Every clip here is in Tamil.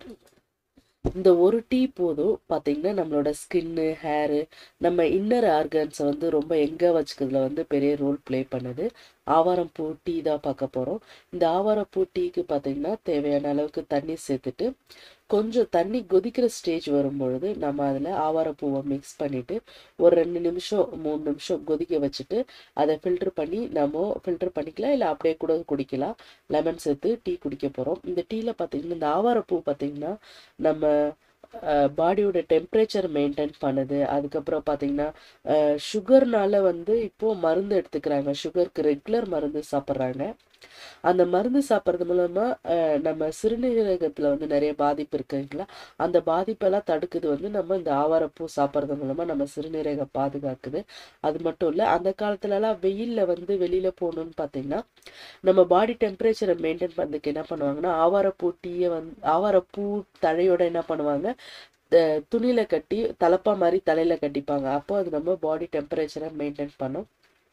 இந்த ஒரு டீ போதும் பார்த்தீங்கன்னா நம்மளோட ஸ்கின்னு ஹேரு நம்ம இன்னர் ஆர்கன்ஸை வந்து ரொம்ப எங்கே வச்சுக்கிறதுல வந்து பெரிய ரோல் ப்ளே பண்ணுது ஆவாரம் பூ டீ தான் பார்க்க போகிறோம் இந்த ஆவாரம் பூ டீக்கு பார்த்தீங்கன்னா தேவையான அளவுக்கு தண்ணி சேர்த்துட்டு கொஞ்சம் தண்ணி கொதிக்கிற ஸ்டேஜ் வரும்பொழுது நம்ம அதில் ஆவாரப்பூவை மிக்ஸ் பண்ணிவிட்டு ஒரு ரெண்டு நிமிஷம் மூணு நிமிஷம் கொதிக்க வச்சுட்டு அதை ஃபில்டர் பண்ணி நம்ம ஃபில்டர் பண்ணிக்கலாம் இல்லை அப்படியே கூட குடிக்கலாம் லெமன் சேர்த்து டீ குடிக்க போகிறோம் இந்த டீயில் பார்த்தீங்கன்னா இந்த ஆவாரப்பூ பார்த்தீங்கன்னா நம்ம பாடியோட டெம்பரேச்சர் மெயின்டைன் பண்ணுது அதுக்கப்புறம் பார்த்தீங்கன்னா சுகர்னால வந்து இப்போது மருந்து எடுத்துக்கிறாங்க சுகருக்கு ரெகுலர் மருந்து சாப்பிட்றாங்க அந்த மருந்து சாப்பிட்றது மூலமாக நம்ம சிறுநீரகத்தில் வந்து நிறைய பாதிப்பு இருக்குங்களா அந்த பாதிப்பெல்லாம் தடுக்குது வந்து நம்ம இந்த ஆவாரப்பூ சாப்பிட்றது மூலமாக நம்ம சிறுநீரக பாதுகாக்குது அது மட்டும் இல்லை அந்த காலத்துலலாம் வெயிலில் வந்து வெளியில் போகணுன்னு பார்த்தீங்கன்னா நம்ம பாடி டெம்பரேச்சரை மெயின்டைன் பண்ணுறதுக்கு என்ன பண்ணுவாங்கன்னா ஆவாரப்பூ டீயை வந்து ஆவாரப்பூ தழையோட என்ன பண்ணுவாங்க துணியில் கட்டி தலப்பா மாதிரி தலையில் கட்டிப்பாங்க அப்போ அது நம்ம பாடி டெம்பரேச்சரை மெயின்டைன் பண்ணும்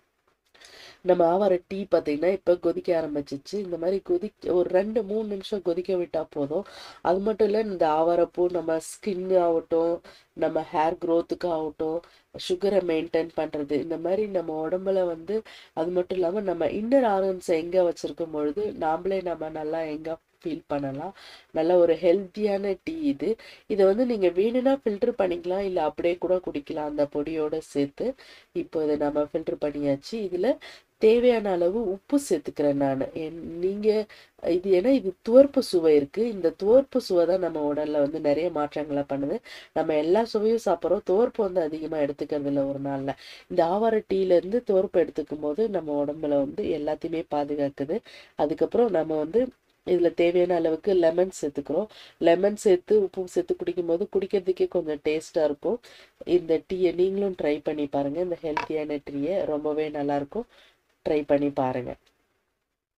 நம்ம ஆவார டீ பார்த்தீங்கன்னா இப்போ கொதிக்க ஆரம்பிச்சிச்சு இந்த மாதிரி கொதிக்க ஒரு ரெண்டு மூணு நிமிஷம் கொதிக்க விட்டால் போதும் அது மட்டும் இல்லை இந்த ஆவாரப்பூ நம்ம ஸ்கின்னு ஆகட்டும் நம்ம ஹேர் க்ரோத்துக்கு ஆகட்டும் சுகரை மெயின்டைன் பண்ணுறது இந்த மாதிரி நம்ம உடம்புல வந்து அது மட்டும் இல்லாமல் நம்ம இன்னர் ஆர்கன்ஸை எங்கே வச்சுருக்கும் பொழுது நாமளே நம்ம நல்லா எங்கே ஃபீல் பண்ணலாம் நல்ல ஒரு ஹெல்த்தியான டீ இது இதை வந்து நீங்கள் வேணும்னா ஃபில்டர் பண்ணிக்கலாம் இல்லை அப்படியே கூட குடிக்கலாம் அந்த பொடியோடு சேர்த்து இப்போ இதை நம்ம ஃபில்டர் பண்ணியாச்சு இதில் தேவையான அளவு உப்பு சேர்த்துக்கிறேன் நான் நீங்கள் இது ஏன்னா இது துவர்ப்பு சுவை இருக்குது இந்த துவர்ப்பு சுவை தான் நம்ம உடலில் வந்து நிறைய மாற்றங்களை பண்ணுது நம்ம எல்லா சுவையும் சாப்பிட்றோம் துவர்ப்பு வந்து அதிகமாக எடுத்துக்கிறது இல்லை ஒரு நாளில் இந்த ஆவார டீலேருந்து துவர்ப்பு எடுத்துக்கும் போது நம்ம உடம்புல வந்து எல்லாத்தையுமே பாதுகாக்குது அதுக்கப்புறம் நம்ம வந்து இதில் தேவையான அளவுக்கு லெமன் சேர்த்துக்கிறோம் லெமன் சேர்த்து உப்பு சேர்த்து குடிக்கும்போது குடிக்கிறதுக்கே கொஞ்சம் டேஸ்ட்டாக இருக்கும் இந்த டீயை நீங்களும் ட்ரை பண்ணி பாருங்கள் இந்த ஹெல்த்தியான டீயை ரொம்பவே நல்லாயிருக்கும் ட்ரை பண்ணி பாருங்கள்